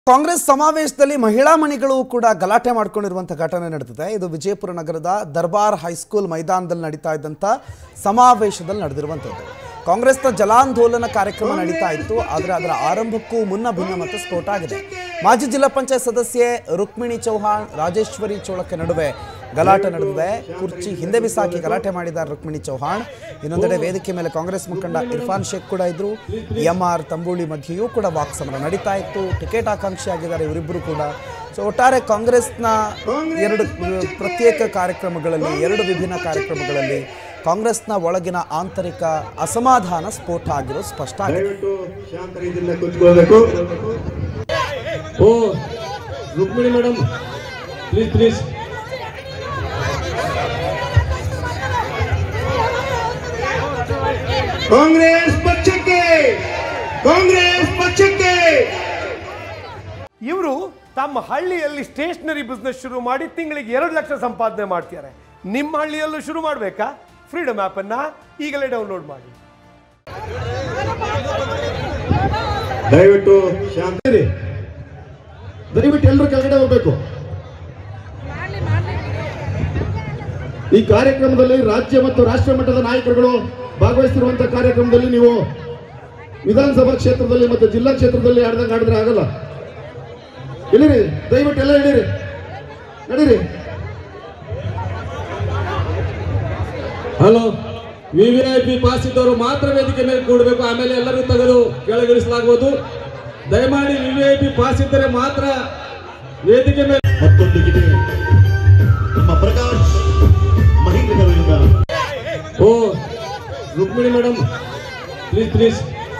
ಕಾಂಗ್ರೆಸ್ ಸಮಾವೇಶದಲ್ಲಿ ಮಹಿಳಾ ಮಣಿಗಳು ಕೂಡ ಗಲಾಟೆ ಮಾಡ್ಕೊಂಡಿರುವಂಥ ಘಟನೆ ನಡೆದಿದೆ ಇದು ವಿಜಯಪುರ ನಗರದ ದರ್ಬಾರ್ ಹೈಸ್ಕೂಲ್ ಮೈದಾನದಲ್ಲಿ ನಡೀತಾ ಇದ್ದಂಥ ಸಮಾವೇಶದಲ್ಲಿ ನಡೆದಿರುವಂಥದ್ದು ಕಾಂಗ್ರೆಸ್ನ ಜಲಾಂದೋಲನ ಕಾರ್ಯಕ್ರಮ ನಡೀತಾ ಇತ್ತು ಆದರೆ ಅದರ ಆರಂಭಕ್ಕೂ ಮುನ್ನ ಭಿನ್ನ ಮತ್ತು ಸ್ಫೋಟ ಆಗಿದೆ ಮಾಜಿ ಜಿಲ್ಲಾ ಪಂಚಾಯತ್ ಸದಸ್ಯೆ ರುಕ್ಮಿಣಿ ಚೌಹಾಣ್ ರಾಜೇಶ್ವರಿ ಚೋಳಕ್ಕೆ ನಡುವೆ ಗಲಾಟೆ ನಡೆದಿದೆ ಕುರ್ಚಿ ಹಿಂದೆ ಬಿಸಾಕಿ ಗಲಾಟೆ ಮಾಡಿದ್ದಾರೆ ರುಕ್ಮಿಣಿ ಚೌಹಾಣ್ ಇನ್ನೊಂದೆಡೆ ವೇದಿಕೆ ಮೇಲೆ ಕಾಂಗ್ರೆಸ್ ಮುಖಂಡ ಇರ್ಫಾನ್ ಶೇಖ್ ಕೂಡ ಇದ್ರು ಎಂ ಆರ್ ತಂಬೂಳಿ ಮಧ್ಯೆಯೂ ಕೂಡ ವಾಕ್ ಸಮರ ನಡೀತಾ ಇತ್ತು ಟಿಕೆಟ್ ಆಕಾಂಕ್ಷಿ ಆಗಿದ್ದಾರೆ ಇವರಿಬ್ಬರು ಕೂಡ ಸೊ ಒಟ್ಟಾರೆ ಕಾಂಗ್ರೆಸ್ನ ಎರಡು ಅಹ್, ಪ್ರತ್ಯೇಕ ಕಾರ್ಯಕ್ರಮಗಳಲ್ಲಿ ಎರಡು ವಿಭಿನ್ನ ಕಾರ್ಯಕ್ರಮಗಳಲ್ಲಿ ಕಾಂಗ್ರೆಸ್ನ ಒಳಗಿನ ಆಂತರಿಕ ಅಸಮಾಧಾನ ಸ್ಫೋಟ ಆಗಿರೋದು ಸ್ಪಷ್ಟ ಆಗಿದೆ ದಯವಿಟ್ಟು ಶಾಂತ ರೀತಿಯಿಂದ ಕೂತ್ಕೊಳ್ಬೇಕು ಓ Rukmini madam please please Congress ಪಕ್ಷಕ್ಕೆ ಕಾಂಗ್ರೆಸ್ ಪಕ್ಷಕ್ಕೆ ಇವರು ತಮ್ಮ ಹಳ್ಳಿಯಲ್ಲಿ ಸ್ಟೇಷನರಿ ಬಿಸ್ನೆಸ್ ಶುರು ಮಾಡಿ ತಿಂಗಳಿಗೆ ಎರಡು ಲಕ್ಷ ಸಂಪಾದನೆ ಮಾಡ್ತಾರೆ ನಿಮ್ಮ ಹಳ್ಳಿಯಲ್ಲೂ ಶುರು ಮಾಡಬೇಕಾ ಫ್ರೀಡಮ್ ಆ್ಯಪನ್ನು ಈಗಲೇ ಡೌನ್ಲೋಡ್ ಮಾಡಿ ದಯವಿಟ್ಟು ಶಾಂತ ಇರಿ. ದಯವಿಟ್ಟು ಎಲ್ಲರೂ ಕೆಳಗಡೆ ಹೋಗ್ಬೇಕು ಈ ಕಾರ್ಯಕ್ರಮದಲ್ಲಿ ರಾಜ್ಯ ಮತ್ತು ರಾಷ್ಟ್ರ ಮಟ್ಟದ ನಾಯಕರುಗಳು ಭಾಗವಹಿಸಿರುವಂತಹ ಕಾರ್ಯಕ್ರಮದಲ್ಲಿ ನೀವು ವಿಧಾನಸಭಾ ಕ್ಷೇತ್ರದಲ್ಲಿ ಮತ್ತು ಜಿಲ್ಲಾ ಕ್ಷೇತ್ರದಲ್ಲಿ ಆಡ್ದಂಗೆ ಆಡಿದ್ರೆ ಆಗಲ್ಲ ಇಳಿರಿ ದಯವಿಟ್ಟು ಎಲ್ಲ ಇಳಿರಿ ನಡೀರಿ hello V V I P pass ಇದ್ದವರು ಮಾತ್ರ ವೇದಿಕೆ ಮೇಲೆ ಕೂಡಬೇಕು ಆಮೇಲೆ ಎಲ್ಲರೂ ತೆಗೆದು ಕೆಳಗಿಳಿಸಲಾಗುವುದು ದಯಮಾಡಿ V V I P pass ಇದ್ದರೆ ಮಾತ್ರ ವೇದಿಕೆ ಮೇಲೆ ಮತ್ತೊಂದು ಗಿರಿ ನಮ್ಮ ಪ್ರಕಾಶ್ ಮಹೇಂದ್ರಗರರಿಂದ ಓ Rukmini madam please please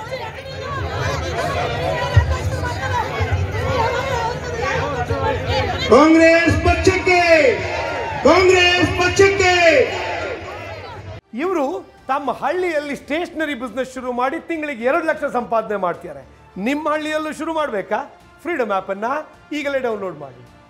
Congress ಪಕ್ಷಕ್ಕೆ ಕಾಂಗ್ರೆಸ್ ಪಕ್ಷಕ್ಕೆ ಇವರು ತಮ್ಮ ಹಳ್ಳಿಯಲ್ಲಿ ಸ್ಟೇಷನರಿ ಬಿಸ್ನೆಸ್ ಶುರು ಮಾಡಿ ತಿಂಗಳಿಗೆ ಎರಡು ಲಕ್ಷ ಸಂಪಾದನೆ ಮಾಡ್ತಾರೆ ನಿಮ್ಮ ಹಳ್ಳಿಯಲ್ಲೂ ಶುರು ಮಾಡಬೇಕಾ ಫ್ರೀಡಮ್ ಆ್ಯಪನ್ನು ಈಗಲೇ ಡೌನ್ಲೋಡ್ ಮಾಡಿ